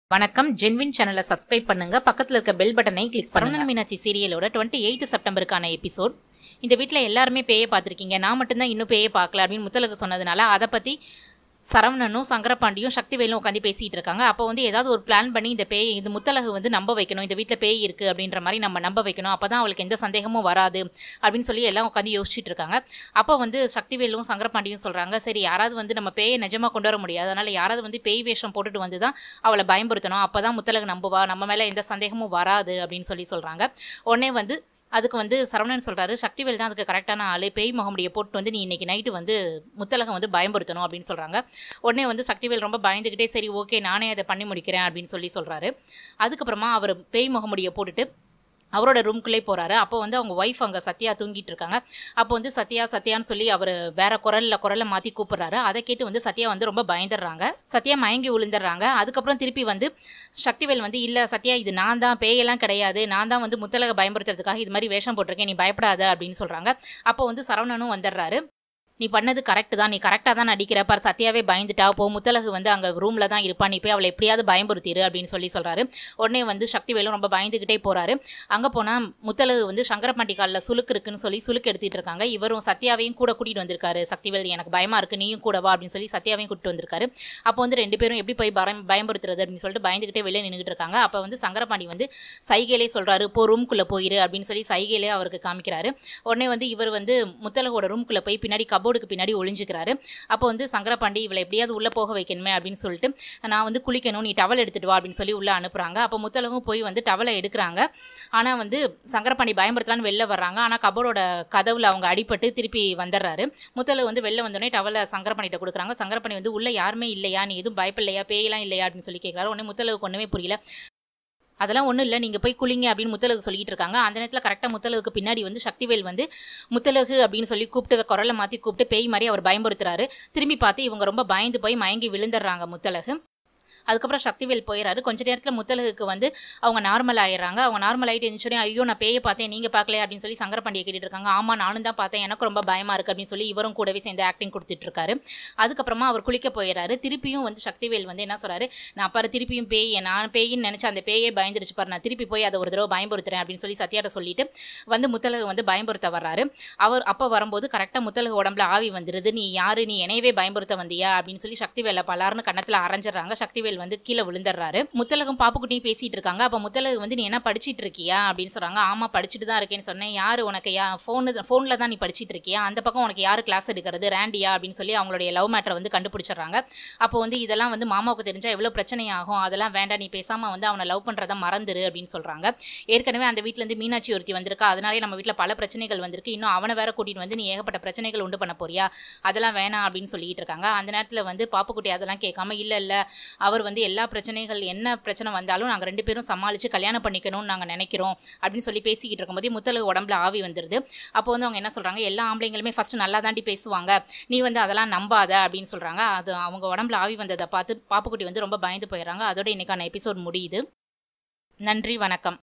வணக்கம் ஜென்வின் சேனலை சப்ஸ்கிரைப் பண்ணுங்க பக்கத்துல இருக்க பெல் பட்டனை கிளிக் சரவணன் மீனாட்சி சீரியலோட டுவெண்ட்டி எயித் செப்டம்பருக்கான எபிசோட் இந்த வீட்டில் எல்லாருமே பேயை பார்த்துருக்கீங்க நான் மட்டும்தான் இன்னும் பேயை பார்க்கல அப்படின்னு முத்தலகு சொன்னதுனால அதை பற்றி சரவணனும் சங்கரபாண்டியும் சக்திவேலும் உட்காந்து பேசிட்டு இருக்காங்க அப்போ வந்து ஏதாவது ஒரு பிளான் பண்ணி இந்த பேய் இந்த முத்தலகு வந்து நம்ப வைக்கணும் இந்த வீட்டில் பேய் இருக்கு அப்படின்ற மாதிரி நம்ம நம்ப வைக்கணும் அப்போ தான் அவளுக்கு எந்த சந்தேகமும் வராது அப்படின்னு சொல்லி எல்லாம் உட்காந்து யோசிச்சுட்டு இருக்காங்க அப்போ வந்து சக்திவேலும் சங்கரபாண்டியும் சொல்றாங்க சரி யாராவது வந்து நம்ம பேயை நிஜமா கொண்டு வர முடியாது அதனால யாராவது வந்து பேய் வேஷம் போட்டுட்டு வந்து தான் அவளை பயன்படுத்தணும் அப்போ தான் முத்தலகு நம்புவா நம்ம மேலே எந்த சந்தேகமும் வராது அப்படின்னு சொல்லி சொல்றாங்க உடனே வந்து அதுக்கு வந்து சரவணன் சொல்றாரு சக்திவேல் தான் அதுக்கு கரெக்டான ஆளு பேய் முகமுடிய போட்டு வந்து நீ இன்னைக்கு நைட்டு வந்து முத்தலகம் வந்து பயன்படுத்தணும் அப்படின்னு சொல்றாங்க உடனே வந்து சக்திவேல் ரொம்ப பயந்துக்கிட்டே சரி ஓகே நானே அதை பண்ணி முடிக்கிறேன் அப்படின்னு சொல்லி சொல்றாரு அதுக்கப்புறமா அவர் பேய் முகமுடிய போட்டுட்டு அவரோட ரூம்குள்ளே போறாரு அப்போ வந்து அவங்க ஒய்ஃப் அங்கே சத்யா தூங்கிட்டு இருக்காங்க அப்போ வந்து சத்யா சத்யான்னு சொல்லி அவர் வேற குரல்ல குரலை மாற்றி கூப்பிடுறாரு அதை கேட்டு வந்து சத்யா வந்து ரொம்ப பயந்துடுறாங்க சத்யா மயங்கி விழுந்துடுறாங்க அதுக்கப்புறம் திருப்பி வந்து சக்திவேல் வந்து இல்லை சத்யா இது நான் தான் பேயெல்லாம் கிடையாது நான் தான் வந்து முத்தலக பயன்படுத்துறதுக்காக இது மாதிரி வேஷம் போட்டிருக்கேன் நீ பயப்படாத அப்படின்னு சொல்றாங்க அப்போ வந்து சரவணனும் வந்துடுறாரு நீ பண்ணது கரெக்ட் தான் நீ கரெக்டாக தான் நடிக்கிற பார் சத்யாவே பயந்துட்டா போ முத்தலகு வந்து அங்கே ரூமில் தான் இருப்பா நீ போய் அவளை எப்படியாவது பயம்படுத்திடு அப்படின்னு சொல்லி சொல்கிறாரு உடனே வந்து சக்திவேலும் ரொம்ப பயந்துக்கிட்டே போகிறாரு அங்கே போனால் முத்தலகு வந்து சங்கரபாண்டி காலில் சுளுக்கு இருக்குன்னு சொல்லி சுளுக்கு எடுத்துட்டு இருக்காங்க இவரும் சத்யாவையும் கூட கூட்டிகிட்டு வந்திருக்காரு சக்திவேல் எனக்கு பயமாக இருக்குது நீயும் கூட வா அப்படின்னு சொல்லி சத்யாவையும் கூட்டிட்டு வந்திருக்காரு அப்போ வந்து ரெண்டு பேரும் எப்படி போய் பயம் பயம்படுத்துறது அப்படின்னு சொல்லிட்டு பயந்துக்கிட்டே வெளியே நின்றுட்டு இருக்காங்க அப்போ வந்து சங்கரபாண்டி வந்து சைகையிலே சொல்கிறாரு போ ரூம்குள்ளே போயிரு அப்படின்னு சொல்லி சைகையிலே அவருக்கு காமிக்கிறாரு உடனே வந்து இவர் வந்து முத்தலகோட ரூம்குள்ளே போய் பின்னாடி கபோர்டுக்கு பின்னாடி ஒளிஞ்சுக்கிறாரு அப்போ வந்து சங்கரபாண்டி இவளை எப்படியாவது உள்ளே போக வைக்கணுமே அப்படின்னு சொல்லிட்டு நான் வந்து குளிக்கணும் நீ டவல் எடுத்துட்டு வா அப்படின்னு சொல்லி உள்ளே அனுப்புகிறாங்க அப்போ முத்தலகும் போய் வந்து டவலை எடுக்கிறாங்க ஆனால் வந்து சங்கரபாண்டி பயன்படுத்தலான்னு வெளில வர்றாங்க ஆனால் கபோர்டோட கதவுல அவங்க அடிபட்டு திருப்பி வந்துடுறாரு முத்தலகு வந்து வெளில வந்தோடனே டவலை சங்கரபாண்டிகிட்ட கொடுக்குறாங்க சங்கரபாணி வந்து உள்ளே யாருமே இல்லையா நீ எதுவும் பயப்பில்லையா பேயெல்லாம் இல்லையா அப்படின்னு சொல்லி கேட்குறாரு உடனே முத்தலகுக்கு ஒன்றுமே புரியல அதெல்லாம் ஒன்றும் இல்லை நீங்கள் போய் குளிங்க அப்படின்னு முத்தலகு சொல்லிட்டு இருக்காங்க அந்த நேரத்தில் கரெக்டாக முத்தலகுக்கு பின்னாடி வந்து சக்திவேல் வந்து முத்தலகு அப்படின்னு சொல்லி கூப்பிட்டு குரலை மாற்றி கூப்பிட்டு பேய் மாதிரி அவர் பயன்படுத்துறாரு திரும்பி பார்த்து இவங்க ரொம்ப பயந்து போய் மயங்கி விழுந்துடுறாங்க முத்தலகு அதுக்கப்புறம் சக்திவேல் போயிடறாரு கொஞ்ச நேரத்தில் முத்தலகுக்கு வந்து அவங்க நார்மல் ஆயிடுறாங்க அவங்க நார்மல் ஆகிட்டு இருந்துச்சு ஐயோ நான் பேயை பார்த்தேன் நீங்கள் பார்க்கல அப்படின்னு சொல்லி சங்கரபாண்டியை கேட்டுட்டு இருக்காங்க ஆமாம் நானும் தான் பார்த்தேன் எனக்கு ரொம்ப பயமாக இருக்குது அப்படின்னு சொல்லி இவரும் கூடவே சேர்ந்து ஆக்டிங் கொடுத்துட்டு இருக்காரு அதுக்கப்புறமா அவர் குளிக்க போயிடறாரு திருப்பியும் வந்து சக்திவேல் வந்து என்ன சொல்றாரு நான் பாரு திருப்பியும் பேய் நான் பேயின்னு நினச்சி அந்த பேயே பயந்துருச்சு பாரு நான் திருப்பி போய் அதை ஒரு தடவை பயன்படுத்துறேன் அப்படின்னு சொல்லி சத்யாட்ட சொல்லிட்டு வந்து முத்தலகு வந்து பயன்படுத்த வர்றாரு அவர் அப்போ வரும்போது கரெக்டாக முத்தலகு உடம்புல ஆவி வந்துடுது நீ யாரு நீ என்னையவே பயன்படுத்த வந்தியா அப்படின்னு சொல்லி சக்திவேலை பலார்னு கன்னத்தில் அரைஞ்சிடுறாங்க சக்திவேல் வந்து கீழே விழுந்துடுறாரு முத்தலகம் பாப்புக்குட்டியும் பேசிட்டு இருக்காங்க அப்போ முத்தலகு வந்து நீ என்ன படிச்சிட்டு இருக்கியா அப்படின்னு சொல்றாங்க ஆமா படிச்சுட்டு தான் இருக்கேன்னு சொன்னேன் யாரு உனக்கு யா ஃபோனு ஃபோனில் தான் நீ படிச்சிட்டு இருக்கியா அந்த பக்கம் உனக்கு யாரு கிளாஸ் எடுக்கிறது ரேண்டியா அப்படின்னு சொல்லி அவங்களுடைய லவ் மேட்டரை வந்து கண்டுபிடிச்சிடுறாங்க அப்போ வந்து இதெல்லாம் வந்து மாமாவுக்கு தெரிஞ்சா எவ்வளோ பிரச்சனை ஆகும் அதெல்லாம் வேண்டாம் நீ பேசாம வந்து அவனை லவ் பண்றதை மறந்துரு அப்படின்னு சொல்றாங்க ஏற்கனவே அந்த வீட்ல இருந்து மீனாட்சி ஒருத்தி வந்திருக்கா அதனாலே நம்ம வீட்டில் பல பிரச்சனைகள் வந்திருக்கு இன்னும் அவனை வேற கூட்டிட்டு வந்து நீ ஏகப்பட்ட பிரச்சனைகள் உண்டு பண்ண போறியா அதெல்லாம் வேணாம் அப்படின்னு சொல்லிட்டு இருக்காங்க அந்த நேரத்தில் வந்து பாப்புக்குட்டி அதெல்லாம் கேட்காம இல்லை இல்லை அவர் வந்து எல்லா பிரச்சனைகள் என்ன பிரச்சனை வந்தாலும் நாங்கள் ரெண்டு பேரும் சமாளித்து கல்யாணம் பண்ணிக்கணும்னு நாங்கள் நினைக்கிறோம் அப்படின்னு சொல்லி பேசிக்கிட்டு இருக்கும்போது முத்தலகு உடம்புல ஆவி வந்துடுது அப்போ வந்து அவங்க என்ன சொல்கிறாங்க எல்லா ஆம்பளைங்களுமே ஃபஸ்ட்டு நல்லா தாண்டி பேசுவாங்க நீ வந்து அதெல்லாம் நம்பாத அப்படின்னு சொல்கிறாங்க அது அவங்க உடம்புல ஆவி வந்ததை பார்த்து பாப்புக்குட்டி வந்து ரொம்ப பயந்து போயிடுறாங்க அதோட இன்னைக்கான எபிசோட் முடியுது நன்றி வணக்கம்